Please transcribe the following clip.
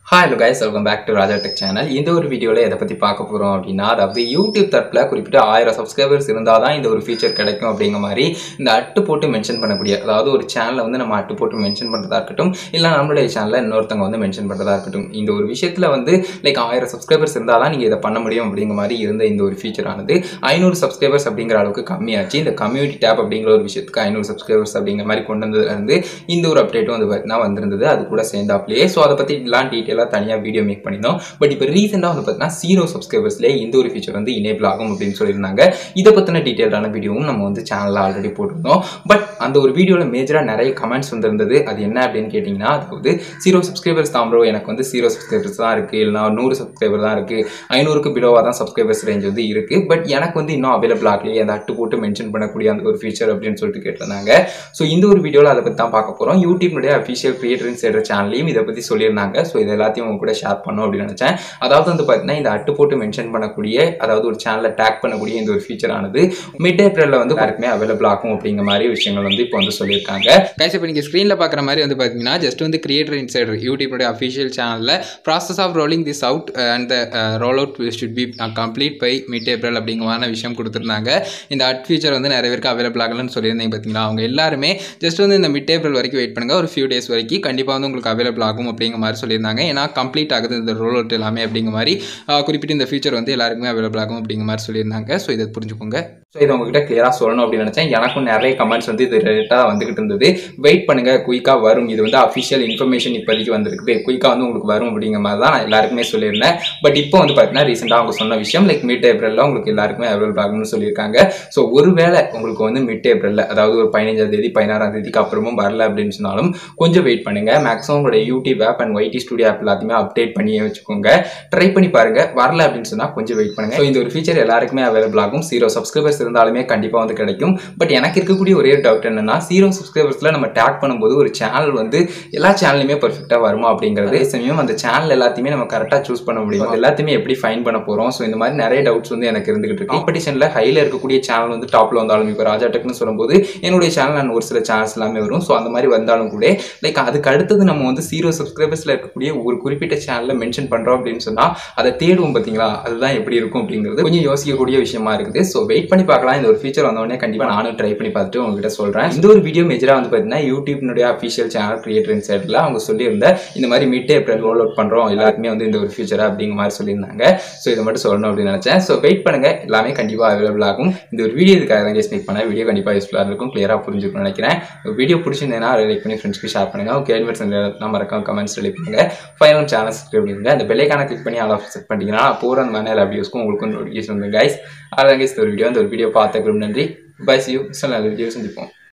hello guys welcome back to Raja tech channel இந்த ஒரு வீடியோவில் எதை பற்றி பார்க்க போகிறோம் அப்படின்னா அதாவது யூடியூப் தரப்பில் குறிப்பிட்ட ஆயிரம் சப்ஸ்கிரைபர்ஸ் இருந்தால் தான் இந்த ஒரு ஃபீச்சர் கிடைக்கும் அப்படிங்கிற மாதிரி இந்த அட்டு போட்டு மென்ஷன் பண்ணக்கூடிய அதாவது ஒரு சேனலை வந்து நம்ம அட்டு போட்டு மென்ஷன் பண்ணுறதா இருக்கட்டும் இல்லை நம்மளுடைய சேனலில் இன்னொருத்தவங்க வந்து மென்ஷன் பண்ணுறதா இருக்கட்டும் இந்த ஒரு விஷயத்தில் வந்து லைக் ஆயிரம் சப்ஸ்கிரைபர்ஸ் இருந்தால் தான் நீங்கள் இதை பண்ண முடியும் அப்படிங்கிற மாதிரி இருந்த இந்த ஒரு ஃபீச்சரானது ஐநூறு சப்ஸ்கிரைபர்ஸ் அப்படிங்கிற அளவுக்கு கம்மியாச்சு இந்த கம்யூனிட்டி டேப் அப்படிங்கிற ஒரு விஷயத்துக்கு ஐநூறு சப்ஸ்கிரைபர்ஸ் அப்படிங்கிற மாதிரி கொண்டு வந்ததுலேருந்து இந்த ஒரு அப்டேட்டும் வந்து பார்த்தீங்கன்னா வந்திருந்தது அது கூட சேர்ந்தாப்லேயே ஸோ அதை பற்றி எல்லாம் டீட்டெயிலாக தனியாக வீடியோ மேக் பண்ணியிருந்தோம் பட் இப்போ ரீசெண்டாக வந்து பார்த்தீங்கன்னா ஜீரோ சப்ஸ்கிரைபர்ஸ்லேயே இந்த ஒரு ஃபீச்சர் வந்து இனேபிள் ஆகும் அப்படின்னு சொல்லியிருந்தாங்க இதை பற்றின டீட்டெயிலான வீடியோவும் நம்ம வந்து சேனலில் ஆல்ரெடி போட்டிருந்தோம் பட் அந்த ஒரு வீடியோவில் மேஜராக நிறைய கமெண்ட்ஸ் வந்திருந்தது அது என்ன அப்படின்னு கேட்டிங்கன்னா அதாவது ஜீரோ சப்ஸ்கிரைபர்ஸ் தான் ப்ரோ எனக்கு வந்து ஜீரோ சப்ஸ்கிரைபர்ஸ் தான் இருக்குது இல்லைனா நூறு சப்ஸ்கிரைபர் தான் இருக்குது ஐநூறுக்கு பிலோவாக தான் சப்ஸ்கிரைபர்ஸ் ரேஞ்ச் வந்து இருக்குது பட் எனக்கு வந்து இன்னும் அவைலபிள் ஆகலையே அந்த அட்டு போட்டு மென்ஷன் பண்ணக்கூடிய அந்த ஒரு ஃபீச்சர் அப்படின்னு சொல்லிட்டு கேட்டிருந்தாங்க ஸோ இந்த ஒரு வீடியோவில் அதை பற்றி தான் பார்க்க போகிறோம் யூடியூப்னுடைய அஃபிஷியல் கிரியேட்டர் இன்சைடர் சேனல்லையும் இதை பற்றி சொல்லியிருந்தாங்க ஸோ இது எல்லாத்தையும் உங்க கூட ஷேர் பண்ணோம் அப்படின்னு நினச்சேன் அதாவது வந்து பார்த்தீங்கன்னா இந்த அட்டு போட்டு மென்ஷன் பண்ணக்கூடிய அதாவது ஒரு சேனலை டேக் பண்ணக்கூடிய இந்த ஒரு ஃபீச்சர் ஆனது மிட் ஏப்ரலில் வந்து யாருக்குமே அவைலபிள் ஆகும் அப்படிங்கிற மாதிரி விஷயங்கள் வந்து இப்போ வந்து சொல்லியிருக்காங்க கைஸ் இப்போ நீங்கள் ஸ்க்ரீனில் பார்க்குற மாதிரி வந்து பார்த்தீங்கன்னா ஜஸ்ட் வந்து கிரியேட்டர் இன்சைடர் யூடியூபோட அஃபிஷியல் சேனலில் process of rolling this out and the roll out should be complete by mid April அப்படிங்கிற விஷயம் கொடுத்துருந்தாங்க இந்த அட் ஃபீச்சர் வந்து நிறைய பேருக்கு அவைலபிள் ஆகலன்னு சொல்லியிருந்தீங்க பார்த்தீங்களா அவங்க எல்லாருமே ஜஸ்ட் வந்து இந்த மிட் ஏப்ரல் வரைக்கும் வெயிட் பண்ணுங்கள் ஒரு ஃபியூ டேஸ் வரைக்கும் கண்டிப்பாக வந்து உங்களுக்கு அவைலபிள் ஆகும் அப்படிங்கிற மாதிரி சொல்லியிருந்தாங்க ஏன்னா கம்ப்ளீட் ஆகுது இந்த ரோல் அவுட் எல்லாமே அப்படிங்கிற மாதிரி ஆஹ், குறிப்பிட்டு இந்த ஃபீச்சர் வந்து எல்லாருக்குமே அவைலபிள் ஆகும் அப்படிங்கிற மாதிரி சொல்லியிருந்தாங்க ஸோ இதை புரிஞ்சுக்கோங்க ஸோ இதை உங்ககிட்ட கிளியராக சொல்லணும் அப்படின்னு நினச்சேன் எனக்கும் நிறைய கமெண்ட்ஸ் வந்து இது ரிலேட்டாக வந்துகிட்டு இருந்தது வெயிட் பண்ணுங்க குயிக்காக வரும் இது வந்து அஃபிஷியல் இன்ஃபர்மேஷன் இப்போதைக்கு வந்திருக்குது குயிக்காக வந்து உங்களுக்கு வரும் அப்படிங்கிற மாதிரி தான் நான் எல்லாருக்குமே சொல்லியிருந்தேன் பட் இப்போ வந்து பார்த்தீங்கன்னா ரீசெண்டாக அவங்க சொன்ன விஷயம் லைக் மிட் ஏப்ரலில் உங்களுக்கு எல்லாருக்குமே அவைலபிள் ஆகும்னு சொல்லியிருக்காங்க ஸோ ஒருவேளை உங்களுக்கு வந்து மிட் ஏப்ரலில் அதாவது ஒரு பதினஞ்சாம் தேதி பதினாறாம் தேதிக்கு அப்புறமும் வரல அப்படின்னு சொன்னாலும் கொஞ்சம் வெயிட் பண்ணுங்க மேக்ஸிமம் உங்களுடைய YouTube app and YT studio app எல்லாத்தையுமே அப்டேட் பண்ணியே வச்சுக்கோங்க ட்ரை பண்ணி பாருங்க வரல அப்படின்னு சொன்னா கொஞ்சம் வெயிட் பண்ணுங்க ஸோ இந்த ஒரு ஃபீச்சர் எல்லாருக்குமே அவைலபிள் ஆகும் ஜீரோ சப்ஸ்கிரைபர்ஸ் இருந்தாலுமே கண்டிப்பாக வந்து கிடைக்கும் பட் எனக்கு இருக்கக்கூடிய ஒரே டவுட் என்னன்னா ஜீரோ சப்ஸ்கிரைபர்ஸ்ல நம்ம டேக் பண்ணும்போது ஒரு சேனல் வந்து எல்லா சேனலுமே பர்ஃபெக்டாக வருமா அப்படிங்கிறது அதே சமயம் அந்த சேனல் எல்லாத்தையுமே நம்ம கரெக்டாக சூஸ் பண்ண முடியும் அது எல்லாத்தையுமே எப்படி ஃபைன் பண்ண போறோம் ஸோ இந்த மாதிரி நிறைய டவுட்ஸ் வந்து எனக்கு இருந்துகிட்டு இருக்கு காம்படிஷன்ல ஹைல இருக்கக்கூடிய சேனல் வந்து டாப்ல வந்தாலும் இப்போ ராஜா டெக்னு சொல்லும்போது என்னுடைய சேனல் அண்ட் ஒரு சில சேனல்ஸ் எல்லாமே வரும் ஸோ அந்த மாதிரி வந்தாலும் கூட லைக் அதுக்கு அடுத்தது நம்ம வந்து ஜீரோ சப்ஸ்கிரைபர்ஸ்ல இருக்கக்கூடிய ஒரு குறிப்பிட்ட சேனல்ல மென்ஷன் பண்றோம் அப்படின்னு சொன்னா அதை தேடுவோம் பார்த்தீங்களா அதுதான் எப்படி இருக்கும் அப்படிங்கிறது கொஞ்சம் யோசிக்கக்கூடிய விஷயமா இருக்குது ஸோ வெயிட் பண்ணி பார்க்கலாம் இந்த ஒரு ஃபீச்சர் வந்தோடனே கண்டிப்பாக நானும் ட்ரை பண்ணி பார்த்துட்டு உங்ககிட்ட சொல்றேன் இந்த ஒரு வீடியோ மேஜராக வந்து பார்த்தீங்கன்னா யூடியூப்னுடைய அஃபிஷியல் சேனல் கிரியேட்டர் இன்சைட்டில் அவங்க சொல்லியிருந்த இந்த மாதிரி மிட் ஏப்ரல் ரோல் அவுட் பண்றோம் எல்லாருக்குமே வந்து இந்த ஒரு ஃபீச்சரா அப்படிங்கிற மாதிரி சொல்லியிருந்தாங்க ஸோ இதை மட்டும் சொல்லணும் அப்படின்னு நினைச்சேன் ஸோ வெயிட் பண்ணுங்க எல்லாமே கண்டிப்பாக அவைலபிள் ஆகும் இந்த ஒரு வீடியோ இதுக்காக தான் கேஸ் மேக் பண்ணேன் வீடியோ கண்டிப்பாக யூஸ்ஃபுல்லாக இருக்கும் கிளியராக புரிஞ்சுக்கணும்னு நினைக்கிறேன் வீடியோ பிடிச்சிருந்தேன்னா லைக் பண்ணி ஃப்ரெண்ட்ஸ்க்கு ஷேர் பண்ணுங்க ஓகே அட்வர்ட்ஸ் நம்ம மறக்காம கமெண்ட்ஸ் ரிலீவ் பண்ணுங்க ஃபைனல் சேனல் சப்ஸ்கிரைப் பண்ணுங்க அந்த பெல்லைக்கான கிளிக் பண்ணி ஆல் ஆஃப் செட் பண்ணிட்டீங்கன்னா போகிற அந்த மாதிரி எல்லா வீடியோஸ்க்கும் உங்களுக்கு நோட்டிஃபிகேஷன் வந்து கைஸ் அதான் கைஸ் இந்த ஒரு வீடியோ அந்த ஒரு வீடியோ பார்த்த நன்றி பை சி யூ நல்ல வீடியோ சந்திப்போம்